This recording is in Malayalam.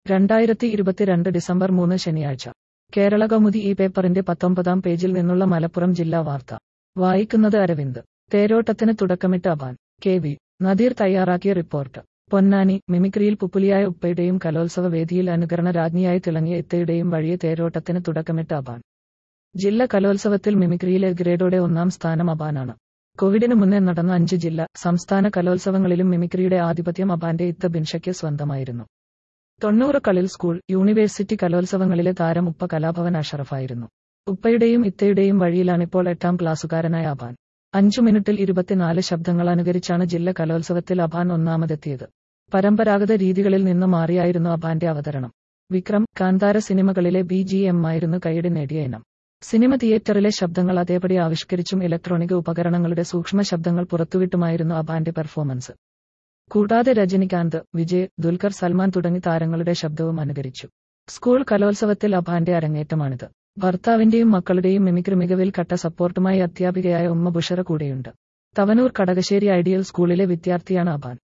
രണ്ടായിരത്തി ഇരുപത്തിരണ്ട് ഡിസംബർ മൂന്ന് ശനിയാഴ്ച കേരള കൗമുദി ഈ പേപ്പറിന്റെ പത്തൊമ്പതാം പേജിൽ നിന്നുള്ള മലപ്പുറം ജില്ലാ വാർത്ത വായിക്കുന്നത് അരവിന്ദ് തേരോട്ടത്തിന് തുടക്കമിട്ട് അബാൻ കെ വി നദീർ തയ്യാറാക്കിയ റിപ്പോർട്ട് പൊന്നാനി മിമിക്രിയിൽ പുപ്പുലിയായ ഉപ്പയുടെയും കലോത്സവ വേദിയിൽ അനുകരണ രാജ്ഞിയായി തിളങ്ങിയ ഇത്തയുടെയും വഴിയെ തേരോട്ടത്തിന് തുടക്കമിട്ട് അബാൻ ജില്ല കലോത്സവത്തിൽ മിമിക്രിയിലെ ഗ്രേഡോടെ ഒന്നാം സ്ഥാനം അബാനാണ് കോവിഡിന് മുന്നേ നടന്ന അഞ്ച് ജില്ല സംസ്ഥാന കലോത്സവങ്ങളിലും മിമിക്രിയുടെ ആധിപത്യം അബാന്റെ ഇത്ത ബിൻഷയ്ക്ക് സ്വന്തമായിരുന്നു തൊണ്ണൂറ് കളിൽ സ്കൂൾ യൂണിവേഴ്സിറ്റി കലോത്സവങ്ങളിലെ താരം ഉപ്പ കലാഭവൻ അഷറഫായിരുന്നു ഉപ്പയുടെയും ഇത്തയുടെയും വഴിയിലാണിപ്പോൾ എട്ടാം ക്ലാസ്സുകാരനായ അബാൻ അഞ്ചു മിനിറ്റിൽ ഇരുപത്തിനാല് ശബ്ദങ്ങൾ അനുകരിച്ചാണ് ജില്ല കലോത്സവത്തിൽ അബാൻ ഒന്നാമതെത്തിയത് പരമ്പരാഗത രീതികളിൽ നിന്ന് മാറിയായിരുന്നു അബാന്റെ അവതരണം വിക്രം കാന്താര സിനിമകളിലെ ബി ജി എം ആയിരുന്നു കൈയടി നേടിയ ഇനം സിനിമ തിയേറ്ററിലെ ശബ്ദങ്ങൾ അതേപടി ആവിഷ്കരിച്ചും ഇലക്ട്രോണിക് ഉപകരണങ്ങളുടെ സൂക്ഷ്മ ശബ്ദങ്ങൾ പുറത്തുവിട്ടുമായിരുന്നു അബാന്റെ പെർഫോമൻസ് കൂടാതെ രജനികാന്ത് വിജയ് ദുൽഖർ സൽമാൻ തുടങ്ങി താരങ്ങളുടെ ശബ്ദവും അനുകരിച്ചു സ്കൂൾ കലോത്സവത്തിൽ അബാന്റെ അരങ്ങേറ്റമാണിത് ഭർത്താവിന്റെയും മക്കളുടെയും മിമിക്രി മികവിൽ കട്ട സപ്പോർട്ടുമായി അധ്യാപികയായ ഉമ്മ ബുഷറ കൂടെയുണ്ട് തവനൂർ കടകശ്ശേരി ഐഡിയൽ സ്കൂളിലെ വിദ്യാർത്ഥിയാണ് അബാൻ